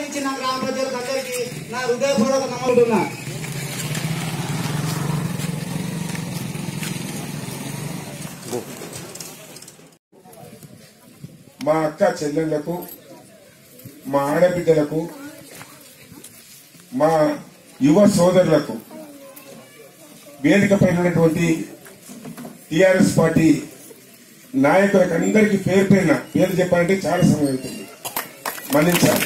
ఆదరించిన గ్రామ ప్రజలకు అందరికీ నా హృదయపూర్వక నమ్ముతున్నా మా అక్క చెల్లెళ్లకు మా ఆడబిడ్డలకు మా యువ సోదరులకు వేదిక పైన ఉన్నటువంటి టిఆర్ఎస్ పార్టీ నాయకులకు అందరికీ పేరు పైన పేరు చెప్పాలంటే చాలా సమయం అవుతుంది మన్నించాలి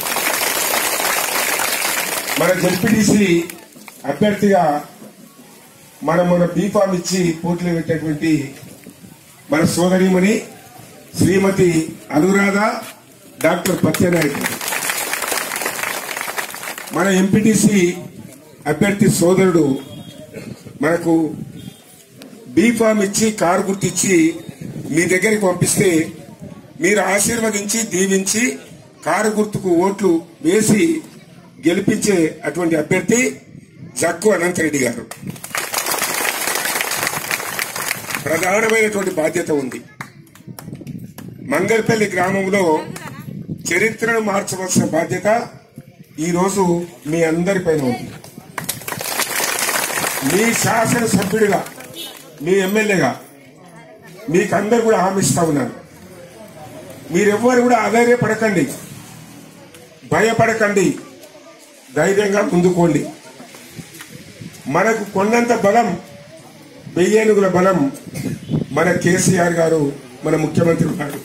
మన జడ్పీటీసీ అభ్యర్థిగా మనం మన బీఫామ్ ఇచ్చి పోటీలో పెట్టేటువంటి మన సోదరిమణి శ్రీమతి అనురాధ డాక్టర్ పత్యనాయక్ మన ఎంపీటీసీ అభ్యర్థి సోదరుడు మనకు బీఫామ్ ఇచ్చి కారు గుర్తిచ్చి మీ దగ్గరికి పంపిస్తే మీరు ఆశీర్వదించి దీవించి కారు గుర్తుకు ఓట్లు వేసి గెలిపించే అటువంటి అభ్యర్థి జక్కు అనంతరెడ్డి గారు ప్రధానమైనటువంటి బాధ్యత ఉంది మంగళపల్లి గ్రామంలో చరిత్రను మార్చవలసిన బాధ్యత ఈ రోజు మీ అందరిపైన ఉంది మీ శాసనసభ్యుడిగా మీ ఎమ్మెల్యేగా మీకందరు కూడా హామీ ఇస్తా ఉన్నాను మీరెవ్వరు కూడా అధైర్యపడకండి భయపడకండి ధైర్యంగా ముందుకోండి మనకు కొన్నంత బలం వెయ్యేనుగుల బలం మన కేసీఆర్ గారు మన ముఖ్యమంత్రి గారు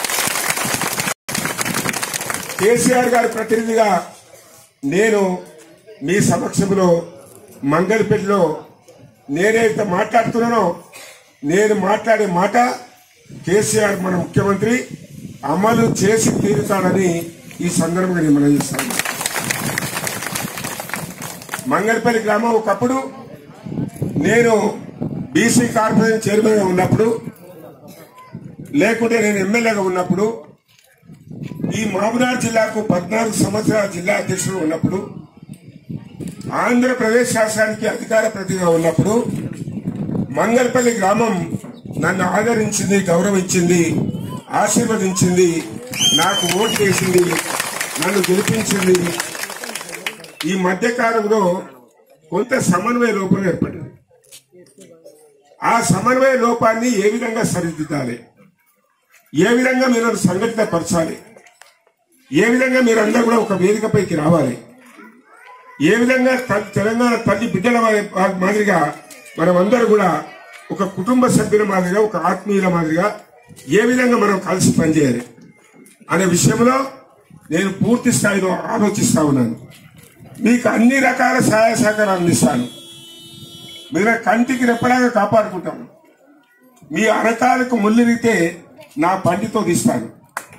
కేసీఆర్ గారి ప్రతినిధిగా నేను మీ సమక్షంలో మంగళపేటలో నేనైతే మాట్లాడుతున్నానో నేను మాట్లాడే మాట కేసీఆర్ మన ముఖ్యమంత్రి అమలు చేసి తీరుతాడని ఈ సందర్భంగా నేను మనం చేస్తాను మంగళపల్లి గ్రామం ఒకప్పుడు నేను బీసీ కార్పొరేషన్ చైర్మన్ గా ఉన్నప్పుడు లేకుంటే నేను ఎమ్మెల్యేగా ఉన్నప్పుడు ఈ మహబూబ్నగర్ జిల్లాకు పద్నాలుగు సంవత్సరాల జిల్లా అధ్యక్షుడు ఉన్నప్పుడు ఆంధ్రప్రదేశ్ రాష్ట్రానికి అధికార ప్రతిగా ఉన్నప్పుడు మంగళపల్లి గ్రామం నన్ను ఆదరించింది గౌరవించింది ఆశీర్వదించింది నాకు ఓటు వేసింది నన్ను గెలిపించింది ఈ మధ్యకాలంలో కొంత సమన్వయ లోపం ఏర్పడింది ఆ సమన్వయ లోపాన్ని ఏ విధంగా సరిదిద్దాలి ఏ విధంగా మీరు సంఘటిత పరచాలి ఏ విధంగా మీరందరూ కూడా ఒక వేదికపైకి రావాలి ఏ విధంగా త- తెలంగాణ తల్లి బిడ్డల వా- మాదిరిగా మనమందరూ కూడా ఒక కుటుంబ సభ్యుల మాదిరిగా ఒక ఆత్మీయుల మాదిరిగా ఏ విధంగా మనం కలిసి పనిచేయాలి అనే విషయంలో నేను పూర్తి స్థాయిలో ఆలోచిస్తా ఉన్నాను మీకు అన్ని రకాల సహాయ సహకారాలు అందిస్తాను మీరు కంటికి రెప్పలాగా కాపాడుకుంటాను మీ అరకాలకు ముళ్ళిరిగితే నా పంటితో తీస్తాను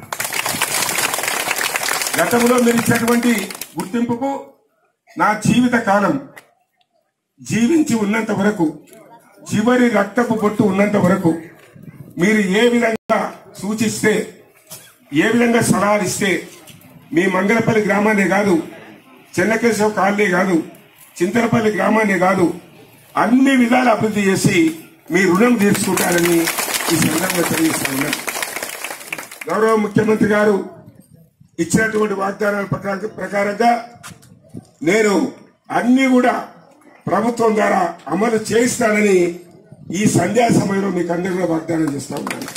గతంలో మీరు ఇచ్చినటువంటి గుర్తింపుకు నా జీవిత కాలం జీవించి ఉన్నంత వరకు చివరి రక్తపు బొట్టు ఉన్నంత వరకు మీరు ఏ విధంగా సూచిస్తే ఏ విధంగా సలహాలు ఇస్తే మీ మంగళపల్లి గ్రామాన్ని కాదు చెన్నకేశవ కాలనీ కాదు చింతలపల్లి గ్రామాన్ని కాదు అన్ని విధాలు అభివృద్ధి చేసి మీ రుణం తీర్చుకుంటారని ఈ సందర్భంగా తెలియజేస్తా ఉన్నాను గౌరవ ముఖ్యమంత్రి గారు ఇచ్చినటువంటి వాగ్దానాల ప్రకారం- ప్రకారంగా నేను అన్ని కూడా ప్రభుత్వం ద్వారా అమలు చేయిస్తానని ఈ సంధ్యా సమయంలో మీకు అందరూ కూడా వాగ్దానం చేస్తా ఉన్నాను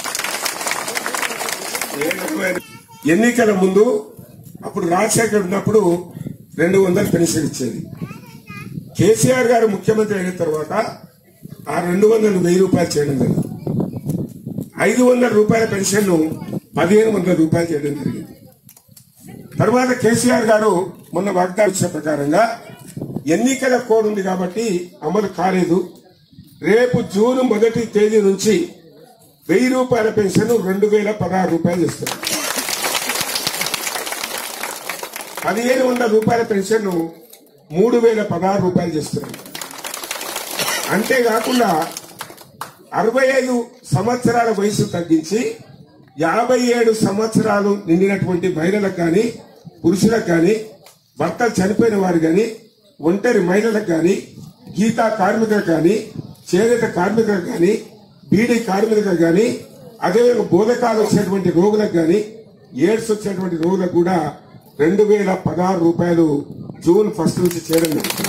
ఎన్నికల ముందు అప్పుడు రాజశేఖర్ ఉన్నప్పుడు రెండు వందల పెన్షన్ ఇచ్చేది కేసీఆర్ గారు ముఖ్యమంత్రి అయిన తర్వాత ఆ రెండు వందలు వెయ్యి రూపాయలు చేయడం జరిగింది ఐదు వందల రూపాయల పెన్షన్ ను పదిహేను వందల రూపాయలు చేయడం జరిగింది తర్వాత కేసీఆర్ గారు మొన్న వాగ్దానం ఇచ్చిన ప్రకారంగా ఎన్నికల కోడ్ ఉంది కాబట్టి అమలు కాలేదు రేపు జూన్ మొదటి తేదీ నుంచి వెయ్యి రూపాయల పెన్షన్ రెండు వేల పదహారు రూపాయలు ఇస్తారు పదిహేను వందల రూపాయల పెన్షన్ మూడు వేల పదహారు రూపాయలు చేస్తున్నారు అంతేకాకుండా అరవై ఐదు సంవత్సరాల వయసు తగ్గించి యాభై ఏడు సంవత్సరాలు నిండినటువంటి మహిళలకు కానీ పురుషులకు కానీ భర్తలు చనిపోయిన వారు కానీ ఒంటరి మహిళలకు కానీ గీతా కార్మికులకు కానీ చేనేత కార్మికులకు కానీ బీడీ కార్మికులకు కానీ అదేవిధంగా బోధకాలు వచ్చినటువంటి రోగులకు కానీ ఎయిడ్స్ వచ్చినటువంటి రోగులకు కూడా రెండు వేల పదహారు రూపాయలు జూన్ ఫస్ట్ నుంచి చేయడం జరిగింది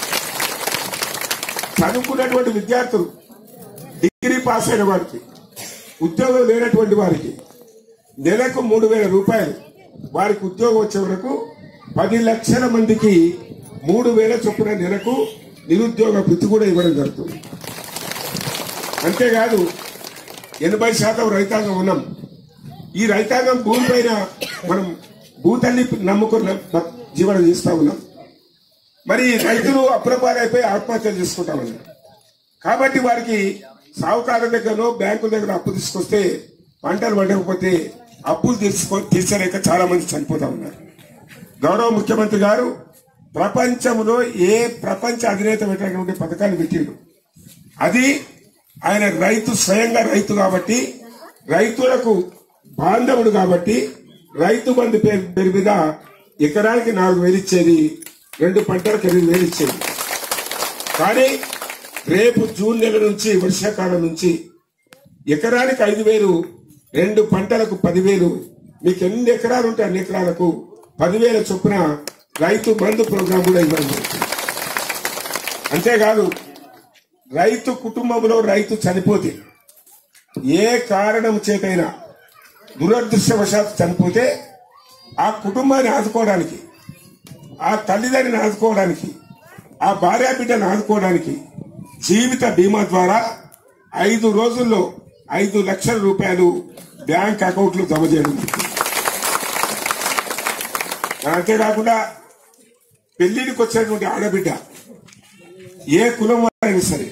చదువుకున్నటువంటి విద్యార్థులు డిగ్రీ పాస్ అయిన వారికి ఉద్యోగం లేనటువంటి వారికి నెలకు మూడు వేల రూపాయలు వారికి ఉద్యోగం వచ్చే వరకు పది లక్షల మందికి మూడు వేల చొప్పున నెలకు నిరుద్యోగ వృత్తి కూడా ఇవ్వడం జరుగుతుంది అంతేకాదు ఎనభై శాతం రైతాంగం ఉన్నాం ఈ రైతాంగం భూమిపైన మనం భూతల్లి నమ్ముకున్న బ- జీవనం చేస్తా ఉన్నాం మరి రైతులు అప్రపాలైపోయి ఆత్మహత్యలు చేసుకుంటా ఉన్నారు కాబట్టి వారికి సావుకారుల దగ్గరలో బ్యాంకుల దగ్గర అప్పు తీసుకొస్తే పంటలు పండకపోతే అప్పులు తీసుకో తీర్చలేక చాలా మంది చనిపోతా ఉన్నారు గౌరవ ముఖ్యమంత్రి గారు ప్రపంచంలో ఏ ప్రపంచ అధినేత పెట్టినటువంటి పథకాలు పెట్టిండు అది ఆయన రైతు స్వయంగా రైతు కాబట్టి రైతులకు బాంధవుడు కాబట్టి రైతు బంధు పేరు పేరు మీద ఎకరానికి నాలుగు వేలు ఇచ్చేది రెండు పంటలకు ఎనిమిది వేలు ఇచ్చేది కానీ రేపు జూన్ నెల నుంచి వర్షాకాలం నుంచి ఎకరానికి ఐదు వేలు రెండు పంటలకు పదివేలు మీకు ఎన్ని ఎకరాలు ఉంటే అన్ని ఎకరాలకు పదివేల చొప్పున రైతు బంధు ప్రోగ్రాం కూడా ఇవ్వడం జరుగుతుంది. అంతేకాదు రైతు కుటుంబంలో రైతు చనిపోతే ఏ కారణం చేతైనా దురదృష్టవశాత్తు చనిపోతే ఆ కుటుంబాన్ని ఆదుకోవడానికి ఆ తల్లిదండ్రిని ఆదుకోవడానికి ఆ భార్యా బిడ్డను ఆదుకోవడానికి జీవిత బీమా ద్వారా ఐదు రోజుల్లో ఐదు లక్షల రూపాయలు బ్యాంక్ అకౌంట్లు జమ చేయడం జరుగుతుంది. అంతేకాకుండా పెళ్లికి వచ్చినటువంటి ఆడబిడ్డ ఏ కులం వారైనా సరే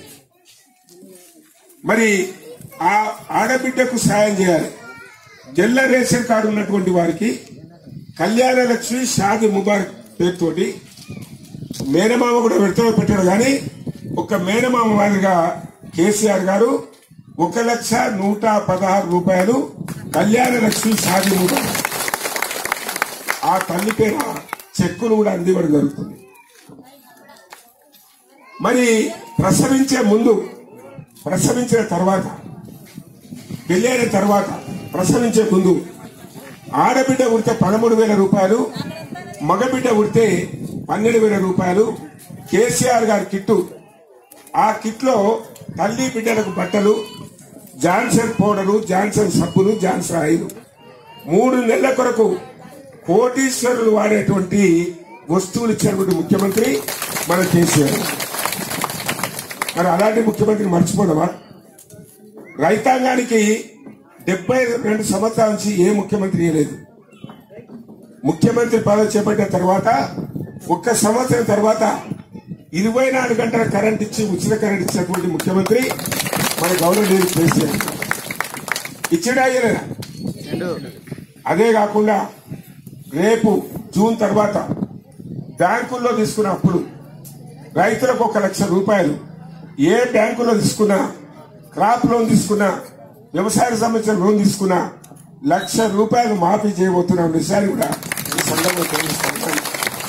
మరి ఆ ఆడబిడ్డకు సాయం చేయాలి తెల్ల రేషన్ కార్డు ఉన్నటువంటి వారికి కళ్యాణ లక్ష్మి షాది ముబారక్ పేరుతోటి మేనమామ కూడా పెడతాడో పెట్టాడు కానీ ఒక మేనమామ వారిగా కేసీఆర్ గారు ఒక లక్ష నూట పదహారు రూపాయలు కళ్యాణ లక్ష్మి షాది ముబారక్ ఆ తల్లి పేర చెక్కులు కూడా అందివ్వడం జరుగుతుంది మరి ప్రసవించే ముందు ప్రసవించిన తర్వాత పెళ్ళైన తర్వాత ప్రసవించే ముందు ఆడబిడ్డ ఉడితే పదమూడు వేల రూపాయలు మగబిడ్డ ఉడితే పన్నెండు వేల రూపాయలు కేసీఆర్ గారి కిట్టు ఆ కిట్లో తల్లి బిడ్డలకు బట్టలు జాన్సన్ పౌడరు జాన్సన్ సబ్బులు జాన్సన్ ఆయిల్ మూడు నెలల కొరకు కోటీశ్వరులు వాడేటువంటి వస్తువులు ఇచ్చినటువంటి ముఖ్యమంత్రి మన కేసీఆర్ మరి అలాంటి ముఖ్యమంత్రిని మర్చిపోదామా రైతాంగానికి డెబ్బై రెండు సంవత్సరాల నుంచి ఏ ముఖ్యమంత్రి ఇవ్వలేదు ముఖ్యమంత్రి పదవి చేపట్టిన తర్వాత ఒక్క సంవత్సరం తర్వాత ఇరవై నాలుగు గంటల కరెంట్ ఇచ్చి ఉచిత కరెంట్ ఇచ్చినటువంటి ముఖ్యమంత్రి మన గౌరవనీయులు కేసీఆర్ ఇచ్చిడా ఇయ్యలేదా అదే కాకుండా రేపు జూన్ తర్వాత బ్యాంకుల్లో తీసుకున్న అప్పుడు రైతులకు ఒక లక్ష రూపాయలు ఏ బ్యాంకులో తీసుకున్నా క్రాప్ లోన్ తీసుకున్నా వ్యవసాయానికి సంబంధించిన లోన్ తీసుకున్నా లక్ష రూపాయలు మాఫీ చేయబోతున్న విషయాన్ని కూడా ఈ సందర్భంగా తెలియజేస్తున్నాను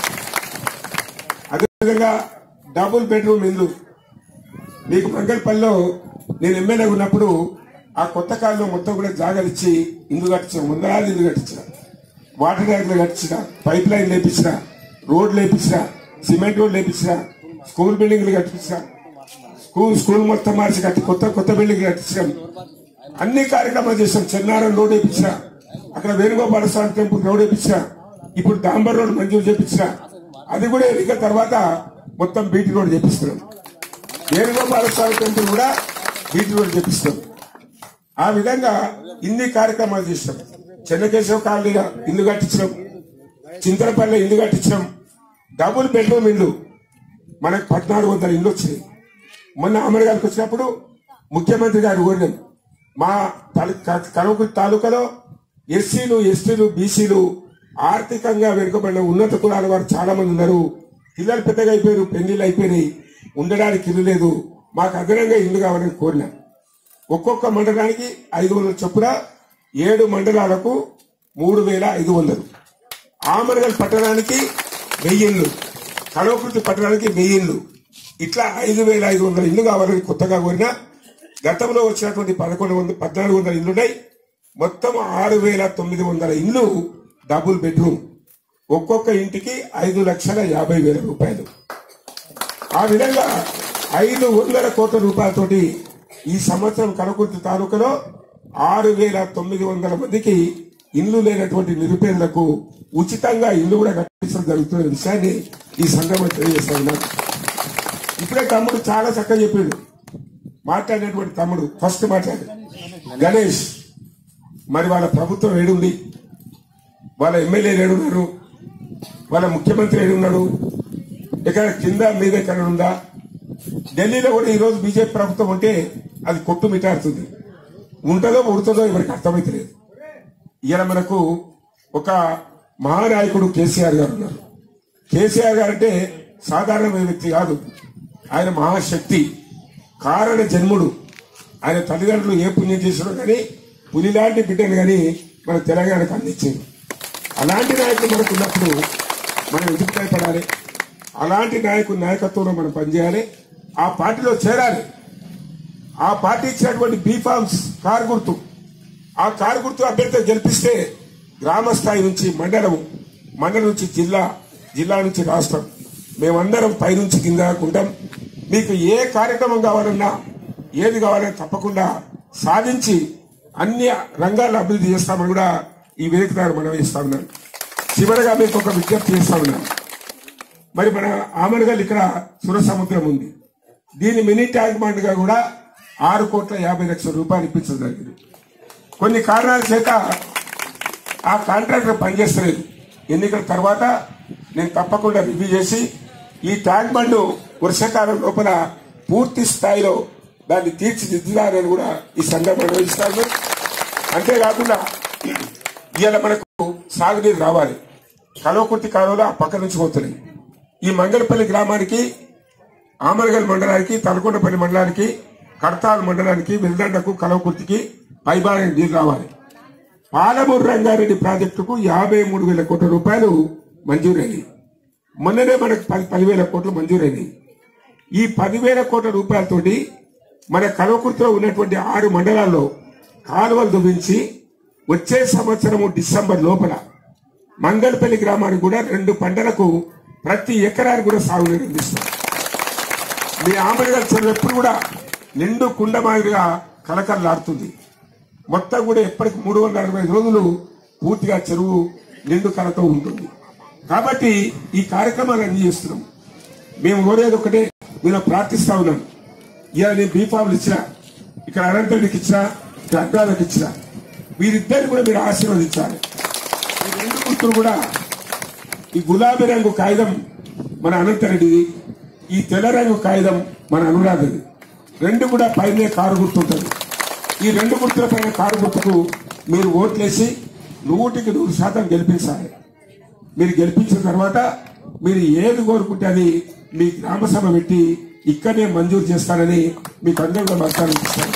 అదేవిధంగా డబుల్ బెడ్రూమ్ ఇల్లు మీకు మంగళపల్లిలో నేను ఎమ్మెల్యే ఉన్నప్పుడు ఆ కొత్త కాలంలో మొత్తం కూడా జాగాలు ఇచ్చి ఇల్లు కట్టించిన వందలాది ఇల్లు కట్టించిన వాటర్ ట్యాంకులు కట్టించిన పైప్ లైన్ లేపించిన రోడ్లు లేపించిన సిమెంట్ రోడ్లు లేపించిన స్కూల్ బిల్డింగ్లు కట్టించిన స్కూల్ స్కూల్ మొత్తం మార్చి కట్టి కొత్త కొత్త బిల్డింగ్ కట్టించాం అన్ని కార్యక్రమాలు చేశాం చెన్నారం రోడ్ వేయించిన అక్కడ వేణుగోపాల స్వామి టెంపుల్ రోడ్ వేయించిన ఇప్పుడు డాంబర్ రోడ్ మంజూరు చేపించిన అది కూడా ఎన్నిక తర్వాత మొత్తం బీటీ రోడ్ చేపిస్తున్నాం వేణుగోపాల స్వామి టెంపుల్ కూడా బీటీ రోడ్ చేపిస్తాం ఆ విధంగా ఇన్ని కార్యక్రమాలు చేసినాం చెన్నకేశవ కాలనీగా ఇల్లు కట్టించడం చింతలపల్లి ఇల్లు కట్టించడం డబుల్ బెడ్రూమ్ ఇల్లు మనకు పద్నాలుగు వందల ఇల్లు వచ్చినాయి మొన్న అమర్ గారికి వచ్చినప్పుడు ముఖ్యమంత్రి గారు కోరినాం మా కనుగురు తాలూకాలో ఎస్సీలు ఎస్టీలు బీసీలు ఆర్థికంగా వెనుకబడిన ఉన్నత కులాల వారు చాలా మంది ఉన్నారు పిల్లలు పెద్దగా అయిపోయారు పెళ్లిళ్ళు అయిపోయినాయి ఉండడానికి ఇల్లు లేదు మాకు అదనంగా ఇల్లు కావాలని కోరినాం ఒక్కొక్క మండలానికి ఐదు వందల చొప్పున ఏడు మండలాలకు మూడు వేల ఐదు వందలు ఆమరగల్ పట్టణానికి వెయ్యిళ్ళు కలవకృతి పట్టణానికి వెయ్యిళ్ళు ఇట్లా ఐదు వేల ఐదు వందల ఇల్లు కావాలని కొత్తగా కోరిన గతంలో వచ్చినటువంటి పదకొండు వందల పద్నాలుగు వందల ఇల్లున్నాయి మొత్తం ఆరు వేల తొమ్మిది వందల ఇల్లు డబుల్ బెడ్రూమ్ ఒక్కొక్క ఇంటికి ఐదు లక్షల యాభై వేల రూపాయలు ఆ విధంగా ఐదు వందల కోట్ల రూపాయలతోటి ఈ సంవత్సరం కనకుర్తి తాలూకాలో ఆరు వేల తొమ్మిది వందల మందికి ఇల్లు లేనటువంటి నిరుపేదలకు ఉచితంగా ఇల్లు కూడా కట్టించడం జరుగుతున్న విషయాన్ని ఈ సందర్భంగా తెలియజేస్తా ఉన్నాను ఇప్పుడే తమ్ముడు చాలా చక్కగా చెప్పాడు మాట్లాడినటువంటి తమ్ముడు ఫస్ట్ మాట్లాడు గణేష్ మరి వాళ్ళ ప్రభుత్వం ఏడుంది వాళ్ళ ఎమ్మెల్యేలు ఏడున్నారు వాళ్ళ ముఖ్యమంత్రి ఏడున్నాడు ఇక్కడ కింద మీద ఎక్కడ ఉందా ఢిల్లీలో కూడా ఈరోజు బీజేపీ ప్రభుత్వం ఉంటే అది కొట్టు మిటాడుతుంది ఉంటుందో ఉడుతుందో ఎవరికి అర్థమైతలేదు ఇవాళ మనకు ఒక మహానాయకుడు కేసీఆర్ గారు ఉన్నారు కేసీఆర్ గారు అంటే సాధారణమైన వ్యక్తి కాదు ఆయన మహాశక్తి కారణ జన్ముడు ఆయన తల్లిదండ్రులు ఏ పుణ్యం చేసినా కానీ పులిలాంటి బిడ్డను కానీ మన తెలంగాణకు అందించారు అలాంటి నాయకులు మనకు ఉన్నప్పుడు మనం ఎందుకు భయపడాలి అలాంటి నాయకుడి నాయకత్వంలో మనం పనిచేయాలి ఆ పార్టీలో చేరాలి ఆ పార్టీ ఇచ్చినటువంటి బీఫామ్స్ కారు గుర్తు ఆ కారు గుర్తు అభ్యర్థి గెలిపిస్తే గ్రామ స్థాయి నుంచి మండలం మండలం నుంచి జిల్లా జిల్లా నుంచి రాష్ట్రం మేమందరం పైనుంచి కింద దాకా ఉంటాం మీకు ఏ కార్యక్రమం కావాలన్నా ఏది కావాలన్నా తప్పకుండా సాధించి అన్ని రంగాల్లో అభివృద్ధి చేస్తామని కూడా ఈ వేదిక ద్వారా మనం ఇస్తా ఉన్నాను చివరగా మీకు ఒక విజ్ఞప్తి చేస్తా ఉన్నాను మరి మన ఆమరగల్ ఇక్కడ సురసముద్రం ఉంది దీని మినీ ట్యాంక్ బండ్ గా కూడా ఆరు కోట్ల యాభై లక్షల రూపాయలు ఇప్పించడం జరిగింది కొన్ని కారణాల చేత ఆ కాంట్రాక్టర్ పనిచేస్తలేదు ఎన్నికల తర్వాత నేను తప్పకుండా రివ్యూ చేసి ఈ ట్యాంక్ బండ్ వర్షాకాలం లోపల పూర్తి స్థాయిలో దాన్ని తీర్చిదిద్దుతారని కూడా ఈ సందర్భంగా నిర్వహిస్తాను అంతేకాకుండా ఇవాళ మనకు సాగునీరు రావాలి కలవకుర్తి కాలువలో ఆ పక్క నుంచి పోతున్నాయి ఈ మంగళపల్లి గ్రామానికి ఆమరగల్ మండలానికి తలకొండపల్లి మండలానికి కడతాల్ మండలానికి వెల్దండకు కలవకుర్తికి పైబానికి నీరు రావాలి పాలమూరు రంగారెడ్డి ప్రాజెక్టుకు యాభై మూడు వేల కోట్ల రూపాయలు మంజూరైనవి మొన్ననే మనకు పది పదివేల కోట్లు మంజూరైనవి ఈ పదివేల కోట్ల రూపాయలతోటి మన కలవకుర్తిలో ఉన్నటువంటి ఆరు మండలాల్లో కాలువలు దువ్వించి వచ్చే సంవత్సరము డిసెంబర్ లోపల మంగళపల్లి గ్రామానికి కూడా రెండు పంటలకు ప్రతి ఎకరానికి కూడా సాగునీరు అందిస్తాం మీ ఆమరగల్ చెరువు ఎప్పుడు కూడా నిండు కుండ మాదిరిగా కలకలలాడుతుంది మొత్తం కూడా ఎప్పటికి మూడు వందల అరవై ఐదు రోజులు పూర్తిగా చెరువు నిండు కలతో ఉంటుంది కాబట్టి ఈ కార్యక్రమాలు అన్ని చేస్తున్నాం మేము కోరేది ఒకటే మీరు ప్రార్థిస్తా ఉన్నాం ఇవాళ నేను బీఫామ్లు ఇచ్చిన ఇక్కడ అనంతరికి ఇచ్చిన ఇక్కడ అడ్డాలకు ఇచ్చిన వీరిద్దరిని కూడా మీరు ఆశీర్వదించాలి ఈ రెండు గుర్తులు కూడా ఈ గులాబీ రంగు కాగితం మన అనంతరెడ్డిది ఈ తెల్ల రంగు కాగితం మన అనురాధది రెండు కూడా పైనే కారు గుర్తుంటుంది ఈ రెండు గుర్తుల పైన కారు గుర్తుకు మీరు ఓట్లేసి నూటికి నూరు శాతం గెలిపించాలి మీరు గెలిపించిన తర్వాత మీరు ఏది కోరుకుంటే అది మీ గ్రామ సభ పెట్టి ఇక్కడనే మంజూరు చేస్తానని మీకు అందరూ కూడా వాగ్దానం ఇస్తాను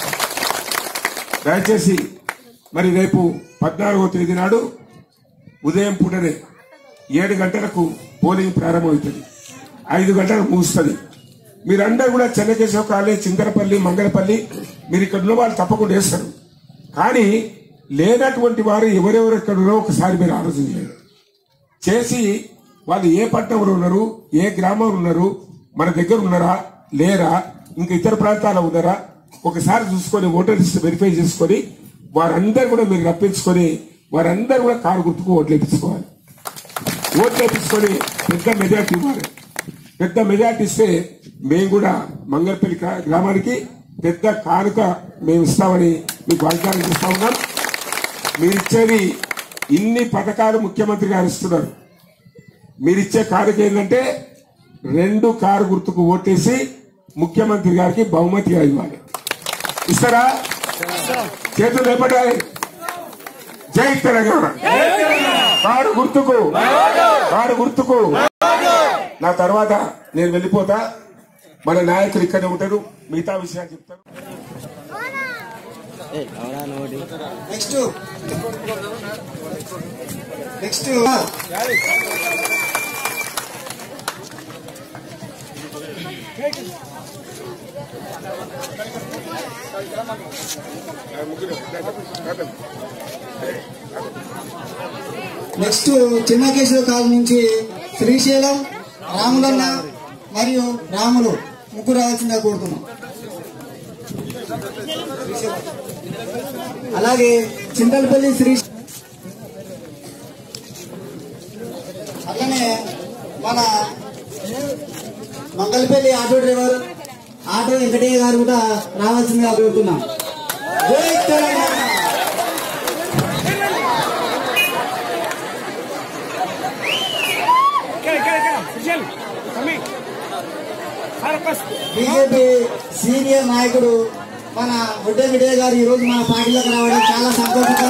దయచేసి మరి రేపు పద్నాలుగో తేదీ నాడు ఉదయం పూటనే ఏడు గంటలకు పోలింగ్ ప్రారంభమవుతుంది ఐదు గంటలకు ముగుస్తుంది మీరందరూ కూడా చెన్నకేశవ కాలేజ్ చింతరపల్లి మంగళపల్లి మీరు ఇక్కడ ఉన్న వాళ్ళు తప్పకుండా వేస్తారు కానీ లేనటువంటి వారు ఎవరెవరు ఎక్కడ ఉన్నారో ఒకసారి మీరు ఆలోచన చేయండి చేసి వాళ్ళు ఏ పట్టణంలో ఉన్నారు ఏ గ్రామంలో ఉన్నారు మన దగ్గర ఉన్నారా లేరా ఇంకా ఇతర ప్రాంతాల్లో ఉన్నారా ఒకసారి చూసుకొని ఓటర్ లిస్ట్ వెరిఫై చేసుకొని వారందరూ కూడా మీరు రప్పించుకొని వారందరూ కూడా కారు గుర్తుకు ఓట్లు వేపించుకోవాలి ఓట్లు వేపించుకొని పెద్ద మెజార్టీ ఇవ్వాలి పెద్ద మెజార్టీ ఇస్తే మేము కూడా మంగళపల్లి గ్రా- గ్రామానికి పెద్ద కానుక మేము ఇస్తామని మీకు వాగ్దానం ఇస్తా ఉన్నాం మీరు ఇచ్చేది ఇన్ని పథకాలు ముఖ్యమంత్రి గారు ఇస్తున్నారు మీరు ఇచ్చే కానుక ఏంటంటే రెండు కారు గుర్తుకు ఓటేసి ముఖ్యమంత్రి గారికి బహుమతిగా ఇవ్వాలి ఇస్తారా చేతులు లేపడాయి జై తెలంగాణ కారు గుర్తుకు కారు గుర్తుకు నా తర్వాత నేను వెళ్ళిపోతా మన నాయకులు ఇక్కడే ఉంటారు మిగతా విషయాలు చెప్తారు నెక్స్ట్ నెక్స్ట్ నెక్స్ట్ చిన్న కేశవ కాలం నుంచి శ్రీశైలం రాములన్న మరియు రాములు ముగ్గురు రావాల్సిందిగా కోరుతున్నాం అలాగే చింతలపల్లి శ్రీ అట్లనే మన Mangalapalli auto driver auto Venkataiah గారు కూడా రావాల్సిందిగా కోరుతున్నాం జై తెలంగాణ బీజేపీ సీనియర్ నాయకుడు మన బుడ్డ విజయ్ గారు ఈ రోజు మన పార్టీలోకి రావడం చాలా సంతోషకరం